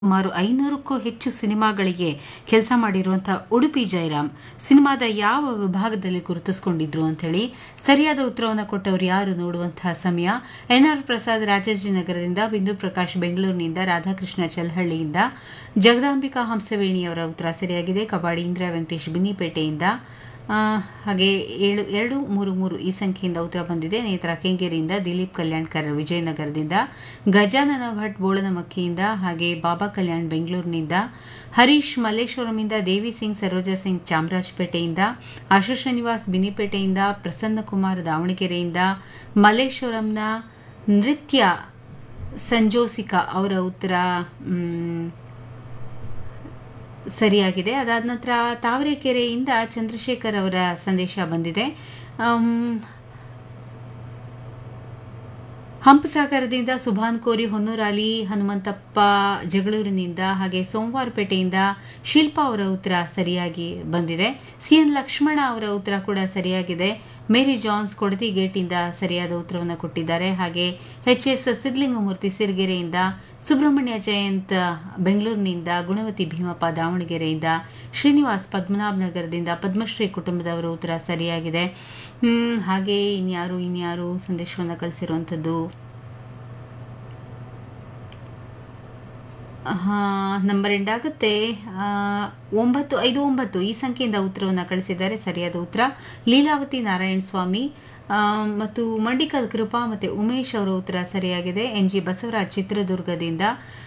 ಸುಮಾರು ಐನೂರಕ್ಕೂ ಹೆಚ್ಚು ಸಿನಿಮಾಗಳಿಗೆ ಕೆಲಸ ಮಾಡಿರುವಂಥ ಉಡುಪಿ ಜಯರಾಮ್ ಸಿನಿಮಾದ ಯಾವ ವಿಭಾಗದಲ್ಲಿ ಗುರುತಿಸ್ಕೊಂಡಿದ್ರು ಅಂಥೇಳಿ ಸರಿಯಾದ ಉತ್ತರವನ್ನು ಕೊಟ್ಟವರು ಯಾರು ನೋಡುವಂತಹ ಸಮಯ ಎನ್ ಆರ್ ಪ್ರಸಾದ್ ರಾಜಾಜಿನಗರದಿಂದ ಬಿಂದು ಪ್ರಕಾಶ್ ಬೆಂಗಳೂರಿನಿಂದ ರಾಧಾಕೃಷ್ಣ ಚಲ್ಹಳ್ಳಿಯಿಂದ ಜಗದಾಂಬಿಕಾ ಹಂಸವೇಣಿಯವರ ಉತ್ತರ ಸರಿಯಾಗಿದೆ ಕಬಾಡಿ ಇಂದಿರಾ ವೆಂಕಟೇಶ್ ಬಿನ್ನಿಪೇಟೆಯಿಂದ ಆ, ಹಾಗೆ ಏಳು ಎರಡು ಮೂರು ಮೂರು ಈ ಸಂಖ್ಯೆಯಿಂದ ಉತ್ತರ ಬಂದಿದೆ ನೇತ್ರ ಕೆಂಗೇರಿಯಿಂದ ದಿಲೀಪ್ ಕಲ್ಯಾಣ್ಕರ್ ವಿಜಯನಗರದಿಂದ ಗಜಾನನ ಭಟ್ ಬೋಳನಮಕ್ಕಿಯಿಂದ ಹಾಗೆ ಬಾಬಾ ಕಲ್ಯಾಣ್ ಬೆಂಗಳೂರಿನಿಂದ ಹರೀಶ್ ಮಲ್ಲೇಶ್ವರಂಯಿಂದ ದೇವಿ ಸಿಂಗ್ ಸರೋಜಾ ಸಿಂಗ್ ಚಾಮರಾಜಪೇಟೆಯಿಂದ ಆಶು ಶ್ರೀನಿವಾಸ್ ಬಿನಿಪೇಟೆಯಿಂದ ಪ್ರಸನ್ನ ಕುಮಾರ್ ದಾವಣಗೆರೆಯಿಂದ ಮಲ್ಲೇಶ್ವರಂನ ನೃತ್ಯ ಸಂಜೋಸಿಕಾ ಅವರ ಉತ್ತರ ಮ್, ಸರಿಯಾಗಿದೆ ಅದಾದ ನಂತರ ತಾವರೆಕೆರೆಯಿಂದ ಚಂದ್ರಶೇಖರ್ ಅವರ ಸಂದೇಶ ಬಂದಿದೆ ಆಮ್, ಹಂಪಸಾಗರದಿಂದ ಸುಭಾನ್ ಕೋರಿ ಹೊನ್ನೂರಾಲಿ ಹನುಮಂತಪ್ಪ ಜಗಳೂರಿನಿಂದ ಹಾಗೆ ಸೋಮವಾರಪೇಟೆಯಿಂದ ಶಿಲ್ಪಾ ಅವರ ಉತ್ತರ ಸರಿಯಾಗಿ ಬಂದಿದೆ ಸಿ ಎನ್ ಲಕ್ಷ್ಮಣ ಅವರ ಉತ್ತರ ಕೂಡ ಸರಿಯಾಗಿದೆ ಮೇರಿ ಜಾನ್ಸ್ ಕೊಡತಿ ಗೇಟಿಂದ ಸರಿಯಾದ ಉತ್ತರವನ್ನು ಕೊಟ್ಟಿದ್ದಾರೆ ಹಾಗೆ ಎಚ್ ಎಸ್ ಸಿದ್ಲಿಂಗಮೂರ್ತಿ ಸಿರಿಗೆರೆಯಿಂದ ಸುಬ್ರಹ್ಮಣ್ಯ ಜಯಂತ್ ಬೆಂಗಳೂರಿನಿಂದ ಗುಣವತಿ ಭೀಮಪ್ಪ ದಾವಣಗೆರೆಯಿಂದ ಶ್ರೀನಿವಾಸ್ ಪದ್ಮನಾಭ ನಗರದಿಂದ ಪದ್ಮಶ್ರೀ ಕುಟುಂಬದವರ ಉತ್ತರ ಸರಿಯಾಗಿದೆ ಹ್ಮ್, ಹಾಗೆ ಇನ್ಯಾರು ಇನ್ಯಾರು ಸಂದೇಶವನ್ನು ಕಳಿಸಿರುವಂಥದ್ದು ಹಾ, ನಂಬರ್ ಎಂಡ್ ಆಗುತ್ತೆ ಆ, ಒಂಬತ್ತು ಐದು ಒಂಬತ್ತು ಈ ಸಂಖ್ಯೆಯಿಂದ ಉತ್ತರವನ್ನು ಕಳಿಸಿದ್ದಾರೆ ಸರಿಯಾದ ಉತ್ತರ ಲೀಲಾವತಿ ನಾರಾಯಣ ಸ್ವಾಮಿ ಆ, ಮತ್ತು ಮಂಡಿಕಲ್ ಕೃಪಾ ಮತ್ತು ಉಮೇಶ್ ಅವರ ಉತ್ತರ ಸರಿಯಾಗಿದೆ ಎನ್ ಜಿ ಬಸವರಾಜ್ ಚಿತ್ರದುರ್ಗದಿಂದ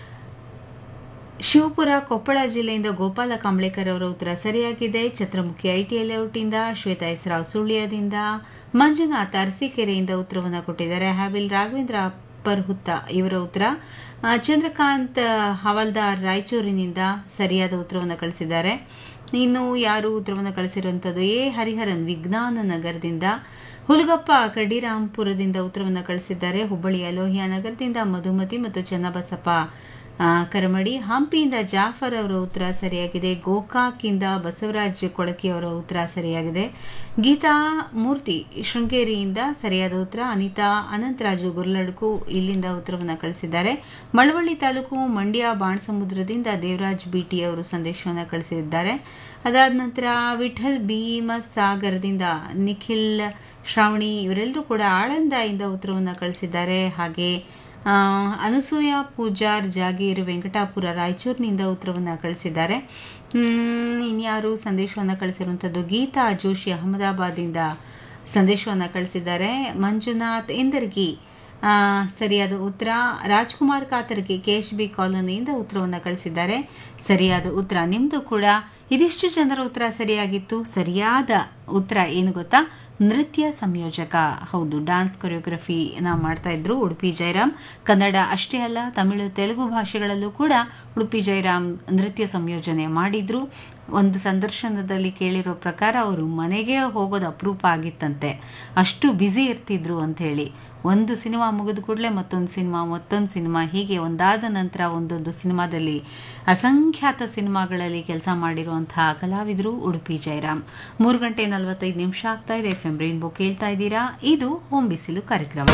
ಶಿವಪುರ ಕೊಪ್ಪಳ ಜಿಲ್ಲೆಯಿಂದ ಗೋಪಾಲ ಕಾಂಬ್ಳೇಕರ್ ಅವರ ಉತ್ತರ ಸರಿಯಾಗಿದೆ ಛತ್ರಮುಖಿ ಐಟಿ ಲೇಔಟಿಂದ ಶ್ವೇತಾ ಎಸ್ರಾವ್ ಸುಳ್ಯದಿಂದ ಮಂಜುನಾಥ್ ಅರಸೀಕೆರೆಯಿಂದ ಉತ್ತರವನ್ನು ಕೊಟ್ಟಿದ್ದಾರೆ ಹ್ಯಾವಿಲ್ ರಾಘವೇಂದ್ರ ಪರ್ಹುತ್ತ ಇವರ ಉತ್ತರ ಆ, ಚಂದ್ರಕಾಂತ್ ಹವಾಲ್ದಾರ್ ರಾಯಚೂರಿನಿಂದ ಸರಿಯಾದ ಉತ್ತರವನ್ನು ಕಳಿಸಿದ್ದಾರೆ ಇನ್ನು ಯಾರು ಉತ್ತರವನ್ನು ಕಳಿಸಿರುವಂಥದ್ದು ಎ ಹರಿಹರನ್ ವಿಜ್ಞಾನ ನಗರದಿಂದ ಹುಲಗಪ್ಪ ಕಡ್ಡಿರಾಂಪುರದಿಂದ ಉತ್ತರವನ್ನು ಕಳಿಸಿದ್ದಾರೆ ಹುಬ್ಬಳ್ಳಿಯ ಲೋಹಿಯಾ ನಗರದಿಂದ ಮಧುಮತಿ ಮತ್ತು ಚನ್ನಬಸಪ್ಪ ಆ, ಕರಮಡಿ ಹಂಪಿಯಿಂದ ಜಾಫರ್ ಅವರ ಉತ್ತರ ಸರಿಯಾಗಿದೆ ಗೋಕಾಕ್ನಿಂದ ಬಸವರಾಜ್ ಕೊಳಕಿ ಅವರ ಉತ್ತರ ಸರಿಯಾಗಿದೆ ಗೀತಾ ಮೂರ್ತಿ ಶೃಂಗೇರಿಯಿಂದ ಸರಿಯಾದ ಉತ್ತರ ಅನಿತಾ ಅನಂತರಾಜು ಗುರ್ಲಡ್ಕು ಇಲ್ಲಿಂದ ಉತ್ತರವನ್ನು ಕಳಿಸಿದ್ದಾರೆ ಮಳವಳ್ಳಿ ತಾಲೂಕು ಮಂಡ್ಯ ಬಾಣಸಮುದ್ರದಿಂದ ದೇವರಾಜ್ ಬಿಟಿ ಅವರು ಸಂದೇಶವನ್ನು ಕಳಿಸಿದ್ದಾರೆ ಅದಾದ ನಂತರ ವಿಠಲ್ ಭೀಮಸಾಗರದಿಂದ ನಿಖಿಲ್ ಶ್ರಾವಣಿ ಇವರೆಲ್ಲರೂ ಕೂಡ ಆಳಂದದಿಂದ ಉತ್ತರವನ್ನು ಕಳಿಸಿದ್ದಾರೆ ಹಾಗೆ ಆ, ಅನಸೂಯ ಪೂಜಾರ್ ಜಾಗೀರ್ ವೆಂಕಟಾಪುರ ರಾಯಚೂರಿನಿಂದ ಉತ್ತರವನ್ನು ಕಳಿಸಿದ್ದಾರೆ ಹ್ಮ್, ಇನ್ಯಾರು ಸಂದೇಶವನ್ನು ಕಳಿಸಿರುವಂಥದ್ದು ಗೀತಾ ಜೋಶಿ ಅಹಮದಾಬಾದಿಂದ ಸಂದೇಶವನ್ನು ಕಳಿಸಿದ್ದಾರೆ ಮಂಜುನಾಥ್ ಇಂದರ್ಗಿ ಆ, ಸರಿಯಾದ ಉತ್ತರ Rajkumar Katargi K H B ಕಾಲೋನಿಯಿಂದ ಉತ್ತರವನ್ನು ಕಳಿಸಿದ್ದಾರೆ ಸರಿಯಾದ ಉತ್ತರ ನಿಮ್ಮದು ಕೂಡ ಇದಿಷ್ಟು ಜನರ ಉತ್ತರ ಸರಿಯಾಗಿತ್ತು ಸರಿಯಾದ ಉತ್ತರ ಏನು ಗೊತ್ತಾ ನೃತ್ಯ ಸಂಯೋಜಕ ಹೌದು ಡಾನ್ಸ್ ಕೊರಿಯೋಗ್ರಫಿನ ಮಾಡ್ತಾ ಇದ್ರು ಉಡುಪಿ ಜಯರಾಮ್ ಕನ್ನಡ ಅಷ್ಟೇ ಅಲ್ಲ ತಮಿಳು ತೆಲುಗು ಭಾಷೆಗಳಲ್ಲೂ ಕೂಡ ಉಡುಪಿ ಜಯರಾಮ್ ನೃತ್ಯ ಸಂಯೋಜನೆ ಮಾಡಿದ್ರು ಒಂದು ಸಂದರ್ಶನದಲ್ಲಿ ಕೇಳಿರೋ ಪ್ರಕಾರ ಅವರು ಮನೆಗೆ ಹೋಗೋದು ಅಪರೂಪ ಆಗಿತ್ತಂತೆ ಅಷ್ಟು ಬ್ಯುಸಿ ಇರ್ತಿದ್ರು ಅಂತ ಹೇಳಿ ಒಂದು ಸಿನಿಮಾ ಮುಗಿದ ಕೂಡಲೇ ಮತ್ತೊಂದು ಸಿನಿಮಾ ಮತ್ತೊಂದು ಸಿನಿಮಾ ಹೀಗೆ ಒಂದಾದ ನಂತರ ಒಂದೊಂದು ಸಿನಿಮಾದಲ್ಲಿ ಅಸಂಖ್ಯಾತ ಸಿನಿಮಾಗಳಲ್ಲಿ ಕೆಲಸ ಮಾಡಿರುವಂತಹ ಕಲಾವಿದರು ಉಡುಪಿ ಜಯರಾಮ್ ಮೂರು ಗಂಟೆ ನಲವತ್ತೈದು ನಿಮಿಷ ಆಗ್ತಾ ಇದೆ ಎಫ್ ಎಂ ರೈನ್ಬೋ ಕೇಳ್ತಾ ಇದ್ದೀರಾ ಇದು ಹೋಮ್ ಬಿಸಿಲು ಕಾರ್ಯಕ್ರಮ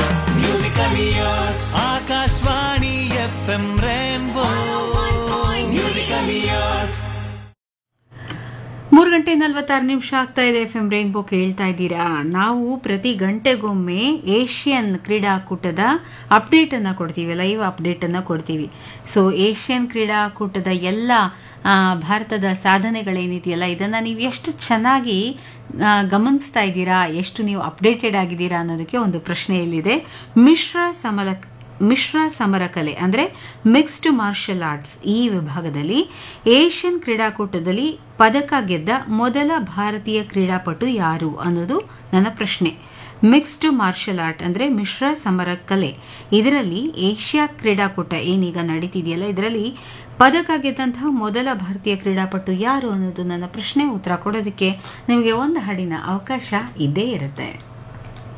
Akashvani F M rainbow musical years ಮೂರು ಗಂಟೆ ನಲವತ್ತಾರು ನಿಮಿಷ ಆಗ್ತಾ ಇದೆ ಎಫ್ ಎಂ ರೈನ್ಬೋ ಕೇಳ್ತಾ ಇದ್ದೀರಾ ನಾವು ಪ್ರತಿ ಗಂಟೆಗೊಮ್ಮೆ ಏಷ್ಯನ್ ಕ್ರೀಡಾಕೂಟದ ಅಪ್ಡೇಟ್ ಅನ್ನ ಕೊಡ್ತೀವಿ ಲೈವ್ ಅಪ್ಡೇಟ್ ಅನ್ನ ಕೊಡ್ತೀವಿ ಸೊ ಏಷ್ಯನ್ ಕ್ರೀಡಾಕೂಟದ ಎಲ್ಲ ಆ, ಭಾರತದ ಸಾಧನೆಗಳೇನಿದೆಯಲ್ಲ ಇದನ್ನ ನೀವು ಎಷ್ಟು ಚೆನ್ನಾಗಿ ಆ, ಗಮನಿಸ್ತಾ ಇದ್ದೀರಾ ಎಷ್ಟು ನೀವು ಅಪ್ಡೇಟೆಡ್ ಆಗಿದ್ದೀರಾ ಅನ್ನೋದಕ್ಕೆ ಒಂದು ಪ್ರಶ್ನೆ ಇಲ್ಲಿದೆ ಮಿಶ್ರ ಸಮಲ ಮಿಶ್ರ ಸಮರ ಕಲೆ ಅಂದರೆ ಮಿಕ್ಸ್ಡ್ ಮಾರ್ಷಲ್ ಆರ್ಟ್ಸ್ ಈ ವಿಭಾಗದಲ್ಲಿ ಏಷ್ಯನ್ ಕ್ರೀಡಾಕೂಟದಲ್ಲಿ ಪದಕ ಗೆದ್ದ ಮೊದಲ ಭಾರತೀಯ ಕ್ರೀಡಾಪಟು ಯಾರು ಅನ್ನೋದು ನನ್ನ ಪ್ರಶ್ನೆ ಮಿಕ್ಸ್ಡ್ ಮಾರ್ಷಲ್ ಆರ್ಟ್ ಅಂದರೆ ಮಿಶ್ರ ಸಮರ ಕಲೆ ಇದರಲ್ಲಿ ಏಷ್ಯಾ ಕ್ರೀಡಾಕೂಟ ಏನೀಗ ನಡೀತಿದೆಯಲ್ಲ ಇದರಲ್ಲಿ ಪದಕ ಗೆದ್ದಂತಹ ಮೊದಲ ಭಾರತೀಯ ಕ್ರೀಡಾಪಟು ಯಾರು ಅನ್ನೋದು ನನ್ನ ಪ್ರಶ್ನೆ ಉತ್ತರ ಕೊಡೋದಕ್ಕೆ ನಿಮಗೆ ಒಂದು ಹಾಡಿನ ಅವಕಾಶ ಇದ್ದೇ ಇರುತ್ತೆ